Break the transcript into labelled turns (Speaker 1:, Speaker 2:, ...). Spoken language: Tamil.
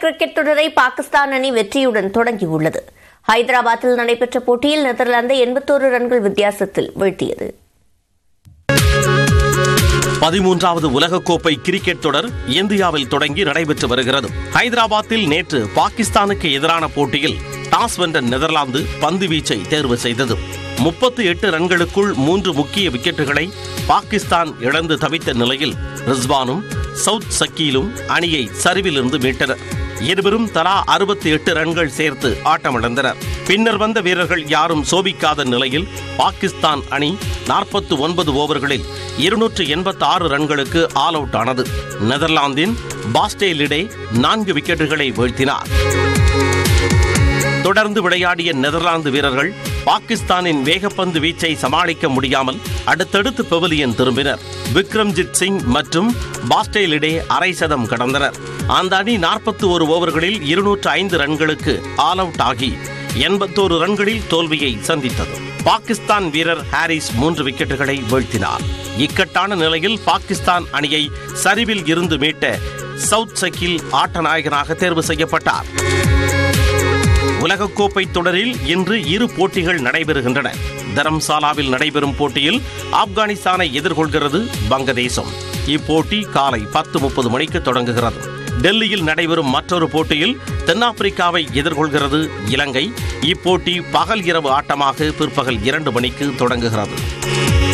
Speaker 1: கிரிக்கெட் தொடரை பாகிஸ்தான் அணி வெற்றியுடன் தொடங்கியுள்ளது ஹைதராபாத்தில் நடைபெற்ற போட்டியில் நெதர்லாந்தை எண்பத்தோரு ரன்கள் வித்தியாசத்தில் வீழ்த்தியது
Speaker 2: பதிமூன்றாவது உலகக்கோப்பை கிரிக்கெட் தொடர் இந்தியாவில் தொடங்கி நடைபெற்று வருகிறது ஹைதராபாத்தில் நேற்று பாகிஸ்தானுக்கு எதிரான போட்டியில் டாஸ் வென்ற நெதர்லாந்து பந்து வீச்சை தேர்வு செய்தது முப்பத்து எட்டு ரன்களுக்குள் மூன்று முக்கிய விக்கெட்டுகளை பாகிஸ்தான் இழந்து தவித்த நிலையில் ரிஸ்வானும் சவுத் சக்கீலும் அணியை சரிவிலிருந்து மீட்டனர் இருவரும் தலா அறுபத்தி எட்டு ரன்கள் சேர்த்து ஆட்டமிழந்தனர் பின்னர் வந்த வீரர்கள் யாரும் சோபிக்காத நிலையில் பாகிஸ்தான் அணி நாற்பத்து ஒன்பது ஓவர்களில் இருநூற்று எண்பத்தி ஆறு ரன்களுக்கு ஆல் அவுட் ஆனது நெதர்லாந்தின் பாஸ்டேலிடே நான்கு விக்கெட்டுகளை வீழ்த்தினார் தொடர்ந்து விளையாடிய நெதர்லாந்து வீரர்கள் பாகிஸ்தானின் வேகப்பந்து வீச்சை சமாளிக்க முடியாமல் அடுத்தடுத்து பெவிலியன் திரும்பினர் விக்ரம்ஜித் சிங் மற்றும் பாஸ்டேலிடே அரை சதம் கடந்தனர் அந்த அணி நாற்பத்தி ஒரு ஓவர்களில் இருநூற்று ஐந்து ரன்களுக்கு ஆல் அவுட் ஆகி எண்பத்தோரு ரன்களில் தோல்வியை சந்தித்தது பாகிஸ்தான் வீரர் ஹாரிஸ் மூன்று விக்கெட்டுகளை வீழ்த்தினார் இக்கட்டான நிலையில் பாகிஸ்தான் அணியை சரிவில் இருந்து மீட்ட சவுத் சக்கில் ஆட்ட நாயகனாக தேர்வு செய்யப்பட்டார் உலகக்கோப்பை தொடரில் இன்று இரு போட்டிகள் நடைபெறுகின்றன தரம்சாலாவில் நடைபெறும் போட்டியில் ஆப்கானிஸ்தானை எதிர்கொள்கிறது வங்கதேசம் இப்போட்டி காலை பத்து முப்பது மணிக்கு தொடங்குகிறது டெல்லியில் நடைபெறும் மற்றொரு போட்டியில் தென்னாப்பிரிக்காவை எதிர்கொள்கிறது இலங்கை இப்போட்டி பகல் இரவு ஆட்டமாக பிற்பகல் இரண்டு மணிக்கு தொடங்குகிறது